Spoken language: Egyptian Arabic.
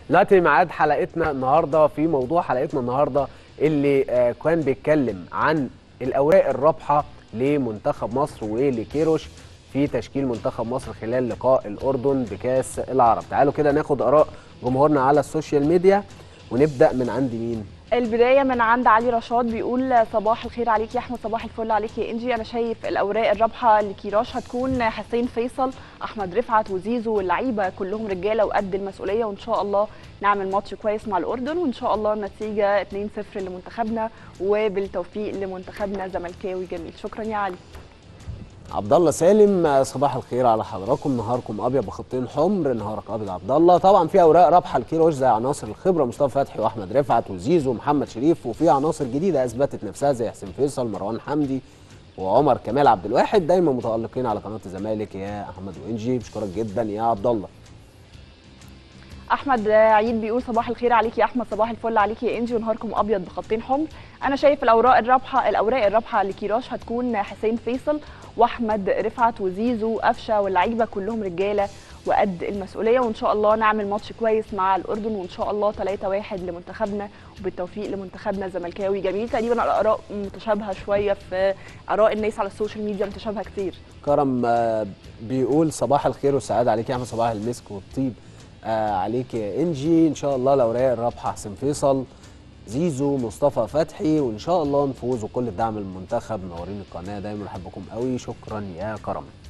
دلوقتي ميعاد حلقتنا النهارده في موضوع حلقتنا النهارده اللي آه، كان بيتكلم عن الاوراق الرابحه لمنتخب مصر ولكيروش في تشكيل منتخب مصر خلال لقاء الاردن بكاس العرب تعالوا كده ناخد اراء جمهورنا على السوشيال ميديا ونبدا من عند مين البدايه من عند علي رشاد بيقول صباح الخير عليك يا احمد صباح الفل عليك يا انجي انا شايف الاوراق الرابحه لكيراش هتكون حسين فيصل احمد رفعت وزيزو واللعيبه كلهم رجاله وقد المسؤوليه وان شاء الله نعمل ماتش كويس مع الاردن وان شاء الله النتيجه 2-0 لمنتخبنا وبالتوفيق لمنتخبنا زملكاوي جميل شكرا يا علي عبد الله سالم آه، صباح الخير على حضراتكم نهاركم ابيض بخطين حمر نهارك ابيض عبد الله طبعا في اوراق رابحه لكيروش زي عناصر الخبره مصطفى فتحي واحمد رفعت وزيزو ومحمد شريف وفي عناصر جديده اثبتت نفسها زي حسين فيصل مروان حمدي وعمر كمال عبد الواحد دايما متالقين على قناه الزمالك يا احمد وانجي بشكرك جدا يا عبد الله احمد عيد بيقول صباح الخير عليك يا احمد صباح الفل عليك يا انجي ونهاركم ابيض بخطين حمر انا شايف الاوراق الرابحه الاوراق الرابحه لكيراش هتكون حسين فيصل واحمد رفعت وزيزو قفشه واللعيبه كلهم رجاله وقد المسؤوليه وان شاء الله نعمل ماتش كويس مع الاردن وان شاء الله 3-1 لمنتخبنا وبالتوفيق لمنتخبنا زملكاوي جميل تقريبا الاراء متشابهه شويه في اراء الناس على السوشيال ميديا متشابهه كتير كرم آه، بيقول صباح الخير والسعاده عليك يا احمد صباح المسك والطيب آه، عليك يا انجي ان شاء الله الاوراق الرابحه حسين فيصل زيزو مصطفى فتحي وان شاء الله نفوز وكل الدعم للمنتخب منورين القناه دايما بحبكم قوي شكرا يا كرم